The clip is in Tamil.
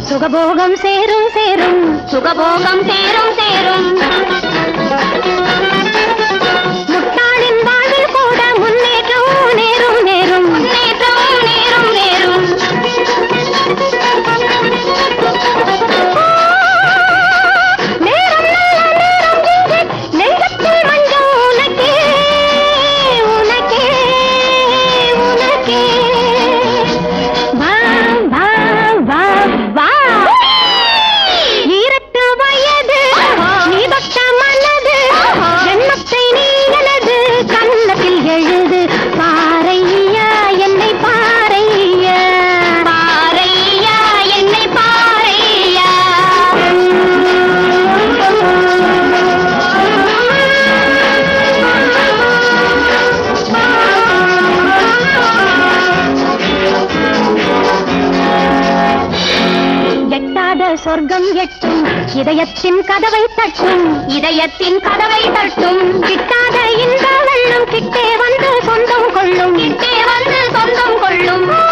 சுகபோகம் சேரும் சேரும் சுகபோகம் சேரும் சேரும் முட்டாளின் வாழ்வில் கூட முன்னேற்றம் நேரும் நேரும் நேற்றும் நேரும் நேரும் நேரம் நல்ல நேரம் இங்கே நெஞ்சத்தில் மஞ்சள் உனக்கே உனக்கே உனக்கே வா வா வா வா ஈரட்டு வயது நீ பட்ட மனது ஜென்மத்தை நீ எனது கண்ணத்தில் எழுது பாறையா என்னை பாறையா பாறையா என்னை பாறையா எட்டாத சொர்க்கம் எட்டும் இதயத்தின் கதவை தட்டும் இதயத்தின் கதவை தட்டும் கிட்டாத இந்த வெள்ளம் கிட்டே வந்து சொந்தம் கொள்ளும் கிட்டே வந்து சொந்தம் கொள்ளும்